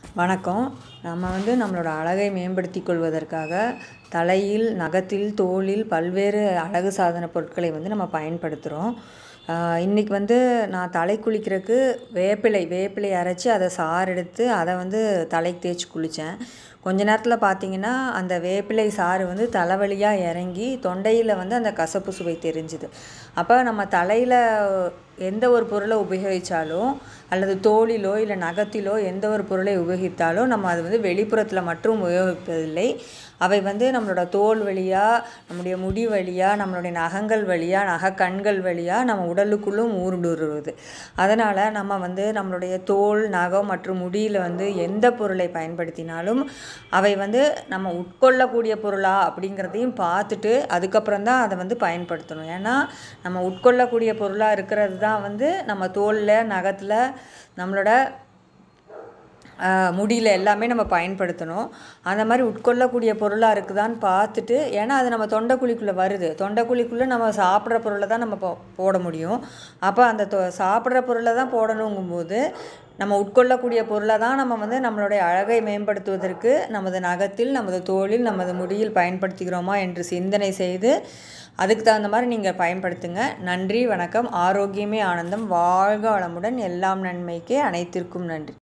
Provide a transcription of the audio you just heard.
வணக்கம் நம்ம வந்து நம்மளோட அழகை மேம்படுத்திக் கொள்வதற்காக தலையில் நகத்தில் தோலில் பல்வேறு அழகு சாதன பொருட்களை வந்து நம்ம பயன்படுத்துகிறோம் இன்றைக்கி வந்து நான் தலை குளிக்கிறதுக்கு வேப்பிலை வேப்பிலை அரைச்சி அதை சாறு எடுத்து அதை வந்து தலைக்கு தேய்ச்சி குளித்தேன் கொஞ்ச நேரத்தில் பார்த்தீங்கன்னா அந்த வேப்பிலை சாறு வந்து தலைவலியாக இறங்கி தொண்டையில் வந்து அந்த கசப்பு சுவை தெரிஞ்சுது அப்போ நம்ம தலையில் எந்த ஒரு பொருளை உபயோகித்தாலும் அல்லது தோலிலோ இல்லை நகத்திலோ எந்த ஒரு பொருளை உபயோகித்தாலும் நம்ம அது வந்து வெளிப்புறத்தில் மட்டும் உபயோகிப்பதில்லை அவை வந்து நம்மளோட தோல் வழியாக நம்முடைய முடி வழியாக நம்மளுடைய நகங்கள் வழியாக நகை கண்கள் வழியாக நம்ம உடலுக்குள்ளும் ஊடுருவது அதனால் நம்ம வந்து நம்மளுடைய தோல் நகம் மற்றும் முடியில் வந்து எந்த பொருளை பயன்படுத்தினாலும் அவை வந்து நம்ம உட்கொள்ளக்கூடிய பொருளா அப்படிங்கிறதையும் பார்த்துட்டு அதுக்கப்புறம் தான் அதை வந்து பயன்படுத்தணும் ஏன்னா நம்ம உட்கொள்ளக்கூடிய பொருளாக இருக்கிறது தான் வந்து நம்ம தோலில் நகத்தில் நம்மளோட முடியில் எல்லாமே நம்ம பயன்படுத்தணும் அந்த மாதிரி உட்கொள்ளக்கூடிய பொருளாக இருக்குதான்னு பார்த்துட்டு ஏன்னா அது நம்ம தொண்டைக்குழிக்குள்ளே வருது தொண்டைக்குழிக்குள்ளே நம்ம சாப்பிட்ற பொருளை தான் நம்ம போ போட முடியும் அப்போ அந்த தொ சாப்பிட்ற பொருளை தான் போடணுங்கும்போது நம்ம உட்கொள்ளக்கூடிய பொருளை தான் நம்ம வந்து நம்மளுடைய அழகை மேம்படுத்துவதற்கு நமது நகத்தில் நமது தோளில் நமது முடியில் பயன்படுத்துகிறோமா என்று சிந்தனை செய்து அதுக்கு தகுந்த மாதிரி நீங்கள் பயன்படுத்துங்க நன்றி வணக்கம் ஆரோக்கியமே ஆனந்தம் வாழ்க வளமுடன் எல்லாம் நன்மைக்கே அனைத்திற்கும் நன்றி